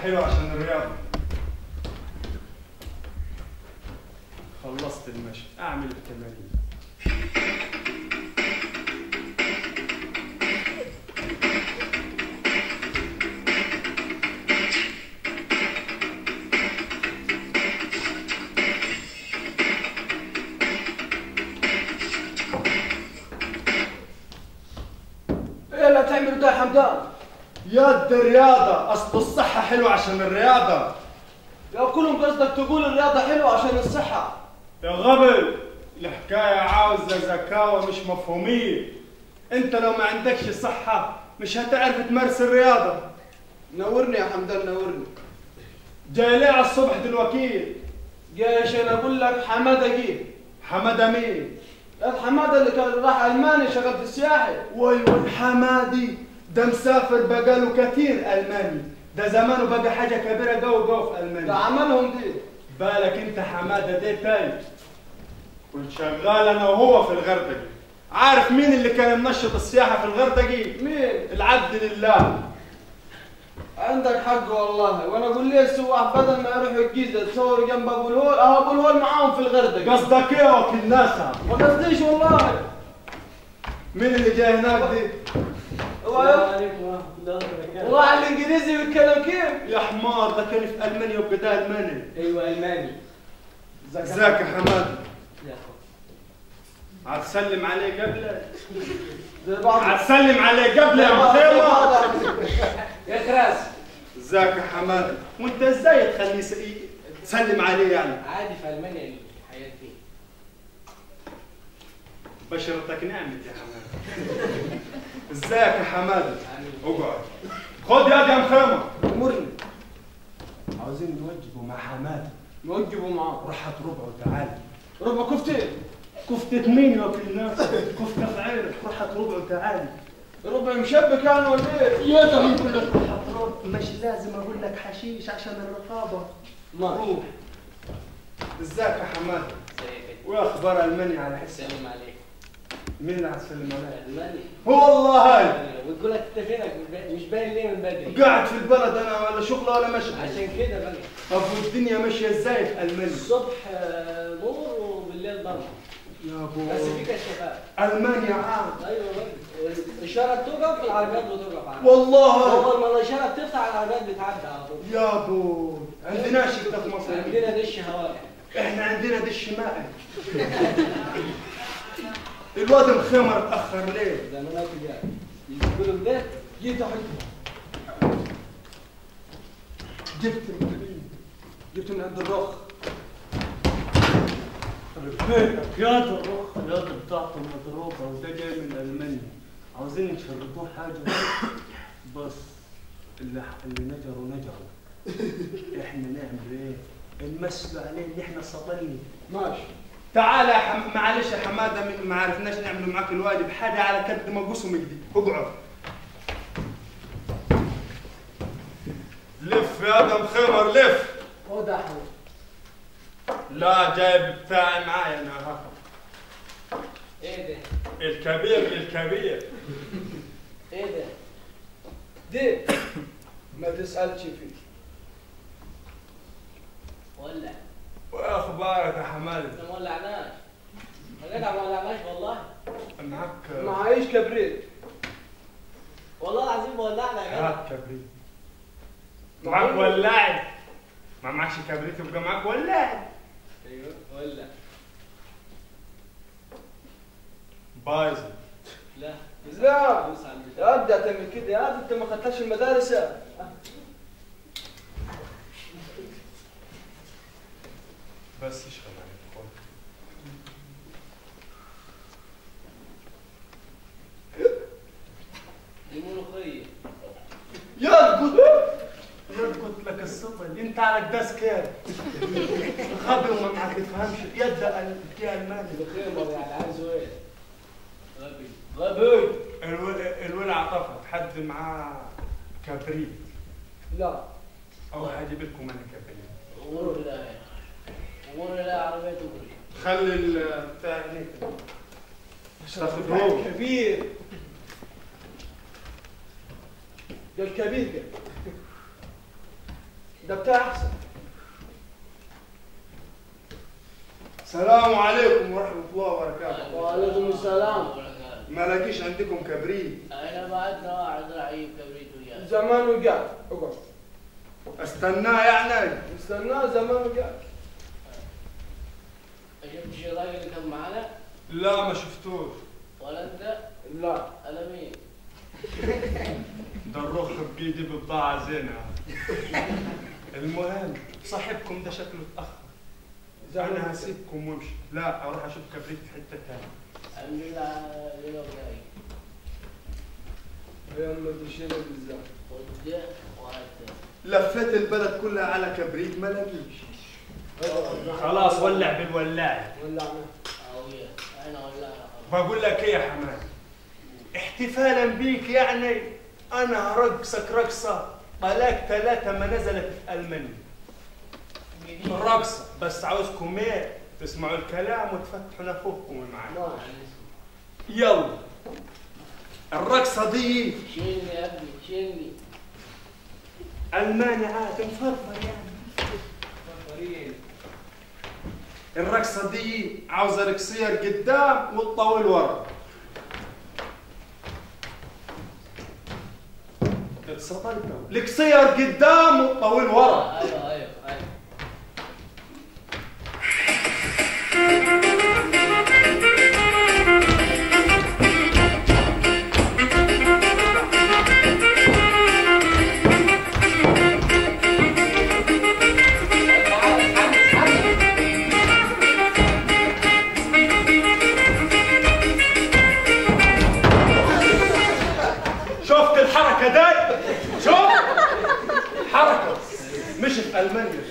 حلوة عشان الرياضة خلصت المشي اعمل التمارين ايه اللي تعملوا ده يا حمدان يد رياضة اصل الصحة حلوة عشان الرياضة يا كلهم قصدك تقول الرياضة حلوة عشان الصحة يا غبي الحكاية عاوزة ذكاوة مش مفهومية انت لو ما عندكش صحة مش هتعرف تمارس الرياضة نورني يا حمدان نورني جاي ليه على الصبح دلوقتي جاي عشان اقول لك حمادة جه حمادة مين؟ حمادة اللي كان راح المانيا شغال في السياحة ويوه الحمادي ده مسافر بقاله كتير الماني ده زمانه بقى حاجة كبيرة جو جو في ده المانيا عملهم دي بالك انت حمادة ده تاي كنت شغال انا وهو في الغردقة عارف مين اللي كان منشط السياحة في الغردقة؟ مين العبد لله عندك حق والله وانا اقول ليه السواح بدل ما يروحوا الجيزه تصور جنب ابو الهول اهو ابو الهول معاهم في الغردقه قصدك ايه يا وكيل ناسا؟ ما قصديش والله مين اللي جاي هناك دي؟ والله عليكم ورحمة الله وبركاته والله الانجليزي بيتكلم كيف يا حمار ده كان في المانيا وبقى ده الماني ايوه الماني ازيك يا حماد يا أخو. هتسلم عليه قبل زي بعض هتسلم عليه قبل يا مخيمة يا خراس ازيك يا حماد وانت ازاي تخليه يس- تسلم عليه يعني عادي في المانيا الحياة فيه بشرتك نعمت يا حماد ازيك يا حماد اقعد خد يد يا مخيمة امرني عاوزين نوجبه مع حماد نوجبه معاه رحت ربع وتعالى ربع كفتين كفتة مين يا وكيل الناس كفتة في عينك رحت ربع وتعالى ربع مشبك انا ولا ايه؟ يا ده يقول لك رحت ربع مش لازم اقول لك حشيش عشان الرقابة ما روح ازيك يا حماد ازيك وايه اخبار المانيا على حسك السلام عليكم مين اللي هتسلم عليه المانيا هو والله هاي وتقول لك انت فينك مش باين ليه من بدري قاعد في البلد انا ولا شغل ولا مشغل عشان كده بقى طب والدنيا ماشيه ازاي في المانيا الصبح آه، نور وبالليل ضلمه يا ابو بس في كشافات المانيا عام ايوه بقى الاشاره بتوقف العربيات بتوقف على والله اول ما الاشاره بتفتح العربيات بتعدي على طول يا ابو عندناش كده في مصر عندنا دش هواء احنا عندنا دش مائي الواد مخمر اتاخر ليه زمانات جاي يقولوا ده جيت احط جبت من جبت من عند الرخ بيتك يا ده الرخ يا ده بتاعته مضروبه وده جاي من المانيا عاوزين نشربوه حاجه بس اللي اللي نجروا نجروا احنا نعمل ايه؟ نمثلوا عليه ان احنا صبرنا ماشي تعال يا حم... معلش يا حماده من- ما عرفناش نعمل معاك الواجب حاجه على قد ما قسمك دي اقعد لف يا ادم خمر لف خد يا حبيبي لا جايب بتاعي معايا انا ها ايه ده؟ الكبير للكبير ايه ده؟ دي ما تسالش فيه ولع واخبارك يا حماده احنا ما ولعناش يا جدع ما ولعناش والله معك معايش كبريت والله العظيم ما ولعنا يا جدع هات كبريت معك ولاعي ما معكش كبريت يبقى معك ولاعي ايوه ولع بايظ لا لا دوس على البتاع ابدا تعمل كده يا عاد انت ما خدتش المدارس يا. بس اشغل عليك خد. دي ملوخيه يا قلت يا قلت لك الصبر انت على الديسك يا غبي وما معك تفهمش يد الكي الماني ملوخيه يعني عايزه ايه؟ غبي غبي الول- الولع عطفت حد معاه كبريت لا او هجيب لكم انا كبريت امور لا امور لا عربيه تمري خلي ال- بتاع هناك تاخذوه كبير قال كبير قال ده بتاع احسن السلام عليكم ورحمة الله وبركاته وعليكم السلام. ما لاقيش عندكم كبريت انا بعدنا واحد راح يجيب كبريت وياه زمان وقعد اقعد استناه يعني استناه زمان وقعد شفت شي الراجل اللي كان معانا لا ما شفتوش ولا انت لا انا مين؟ ده الرخ بإيدي ببضاعة زينة المهم صاحبكم ده شكله اتأخر أنا هسيبكم وامشي لا أروح أشوف كبريت في حتة تانية الحمد لله اليوم جاي يا اما تشيل بالذات وده وهذا لفيت البلد كلها على كبريت ما لاقيش خلاص ولع بالولاعة ولعنا اويا انا ولا بقول لك ايه يا حماد احتفالا بيك يعني انا هرقصك رقصه طلاق ثلاثه ما نزلت في المانيا رقصه بس عاوزكم ايه تسمعوا الكلام وتفتحوا نفوخكم معايا ماشي يلا الرقصه دي شيلني يا ابني شيلني الماني عاد مفرفر يعني الرقصه دي عاوزه القصير قدام والطويل ورا اتصدمتوا القصير قدام والطويل ورا ايوه ايوه ايوه شفت الحركه دي شوف حركه مش في المانيا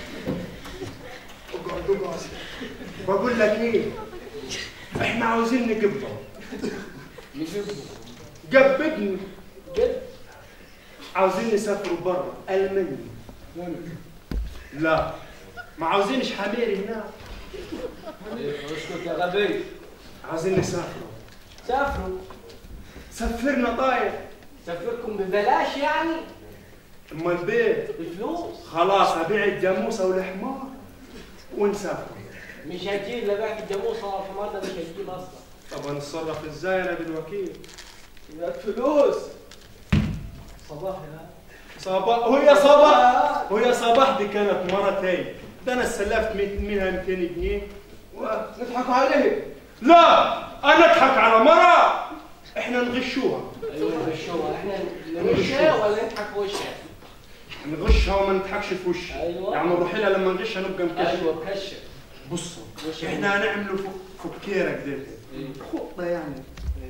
اقعد اقعد بقول لك ايه احنا عاوزين نقبضه نجيبه قبضني جد عاوزين نسافروا برا المانيا وين لا ما عاوزينش حميري هناك اسكت يا غبي عاوزين نسافروا سافروا سفرنا طاير سافركم ببلاش يعني اما البيت بفلوس خلاص ابيع الجاموسه والحمار ونسافر مش هتجيب لا بعت الجاموسه ولا الحمار ده مش هتجيب اصلا طب هنتصرف ازاي انا بالوكيل يبقى فلوس صباح يا صباح وهي صباح وهي صباح دي كانت مرتين ده انا استلفت من- منها 200 جنيه و... نضحك عليه لا انا اضحك على مره احنا نغشوها ايوه بالشوها احنا نمشيها ولا نضحك في وشها نغشها وما نضحكش في وشها أيوة. يعني نروح لها لما نغشها نبقى مكشف ايوه كشف بصوا وش احنا هنعمله فك- فكيره كده إيه. خطه يعني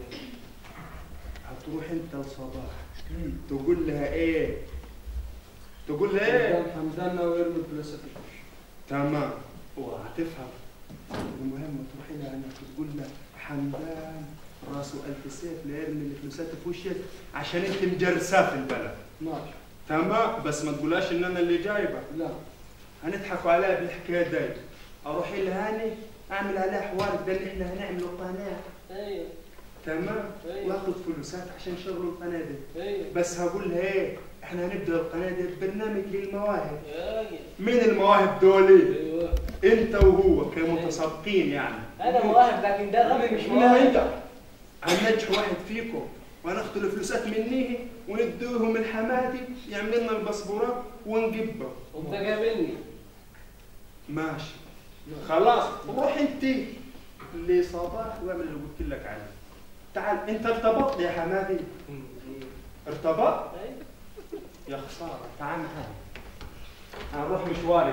هتروح انت لصباح تقول لها ايه تقول لها ايه حمدان حمدان ويرمي الفلوس في الوش تمام وهتفهم المهم تروحي لها هناك تقول لها حمدان راسه ألف سيف لا يرمي الفلوسات في وشك عشان انت مجرساه في البلد ماشي تمام بس ما تقولهاش ان انا اللي جايبه لا هنضحكوا عليها بالحكايه دي اروح لها هاني اعمل عليها حوار ده اللي احنا هنعمله قناه ايوه تمام أيوة. واخد فلوسات عشان شغل القناه دي ايوه بس هقول لها ايه احنا هنبدا القناه دي برنامج للمواهب يا راجل مين المواهب دولي ايوه انت وهو كمتسابقين يعني انا مواهب لكن ده غبي مش لا مواهب انت هننجح واحد فيكم وهناخدوا الفلوسات منيه وندوهم الحمادي يعمل لنا الباسبورات ونجبه وانت قابلني ماشي خلاص روح انت لصباح واعمل اللي قلت لك عليه تعال انت ارتبطت يا حمادي ارتبطت يا خساره تعال معايا هنروح مشوارك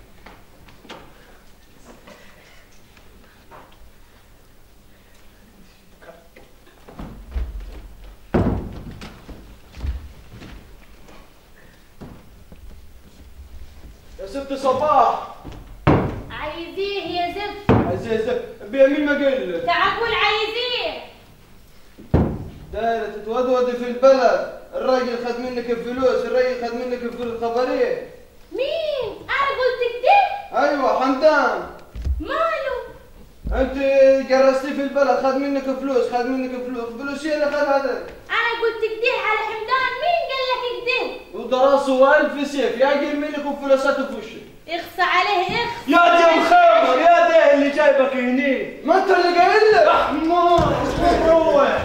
يا ست صباح عايزيه يا زفت عزيزة بيمين ما قل تعقول عايزيه دايرة تتودودي في البلد الراجل خد منك الفلوس الراجل خد منك الفلوس خبريه مين انا قلت كده ايوه حمدان ماله انت جرستي في البلد خد منك فلوس خد منك فلوس فلوس هي اللي خدها هذا انا قلت كده على حمدان مين قال لك كده ودراسه ألف سيف يا قرمي لك وفلوساته في وشك اخص عليه اخص يا دي مخابر يا ده اللي جايبك هني ما انت اللي قايل لك حمار روح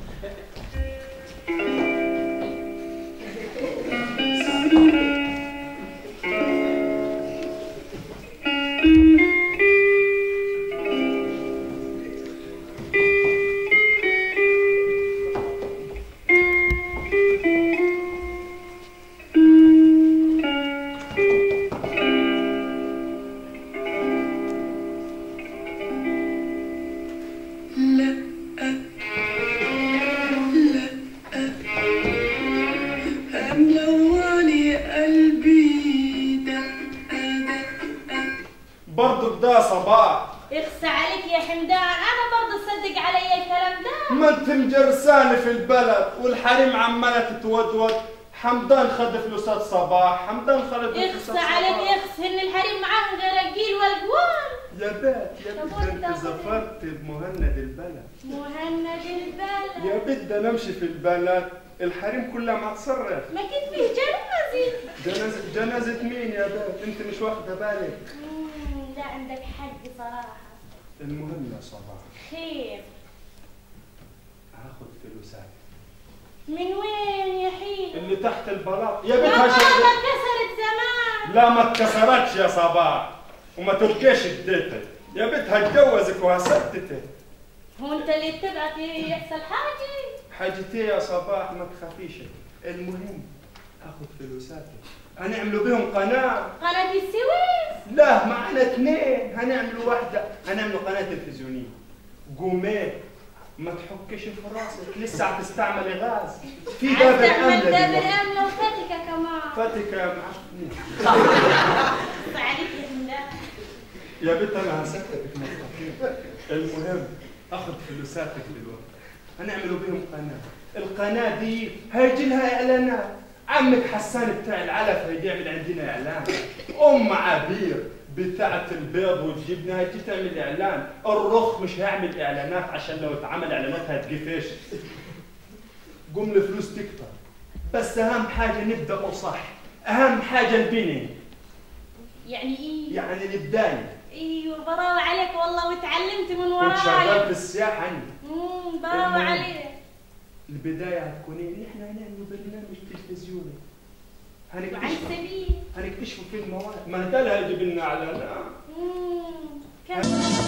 ملواني قلبي دقة دقة برضو ده صباح اخص عليك يا حمدان انا برضه تصدق علي الكلام ده ما انت مجرساني في البلد والحريم عماله تتودود حمدان خد فلوسات صباح حمدان خد اخص فلوسات عليك صباح اخص ان الحريم معاهم غير الجيل والقوان يا بات يا طب بت وانت انت خد- زفرت بمهند البلد مهند البلد يا بت ده نمشي في البلد الحريم كلها ما تصرخ ما كنت فيه جنازي جنازة جنازة مين يا بات انت مش واخده بالك مم، لا عندك حق صراحة المهم يا صباح خير هاخد فلوسات من وين يا حيل اللي تحت البلاط يا ما بت ما هش... اتكسرت زمان لا ما اتكسرتش يا صباح وما تبقيش اديتك يا بت هتجوزك وهسدتك هو انت اللي تبعت يحصل حاجة حاجتي يا صباح ما تخافيش المهم هاخد فلوساتك هنعملوا بهم قناة قناة السويس لا معنا اثنين هنعملوا واحدة هنعملوا قناة تلفزيونية قومين ما تحكش في راسك لسه هتستعملي غاز في دابر عم تعمل أملة دابر دلوقتي. أملة وفتكة كمان فاتك يا معفنة اخص عليك يا حمدان يا بنت انا هسكتك ما تخافيش. المهم اخذ فلوساتك دلوقتي هنعملوا بهم قناه القناه دي هيجي لها اعلانات عمك حسان بتاع العلف هيجي يعمل عندنا اعلان ام عبير بتاعة البيض والجبنة هيجي تعمل اعلان الرخ مش هيعمل اعلانات عشان لو اتعمل اعلانات هتقفش قوم الفلوس تكتر بس اهم حاجة نبدأ صح اهم حاجة البنين يعني ايه يعني البداية ايوه براوة عليك والله وتعلمت من كنت شغال وراي في السياحة أنا امم براوة المهم. عليك البداية هتكون إيه؟ نحن هنعمل برنامج تلفزيوني وعن هنكتشف سبيل هنكتشفوا فيه المواهب ما ده اللي هيجيب لنا إعلانات امم كم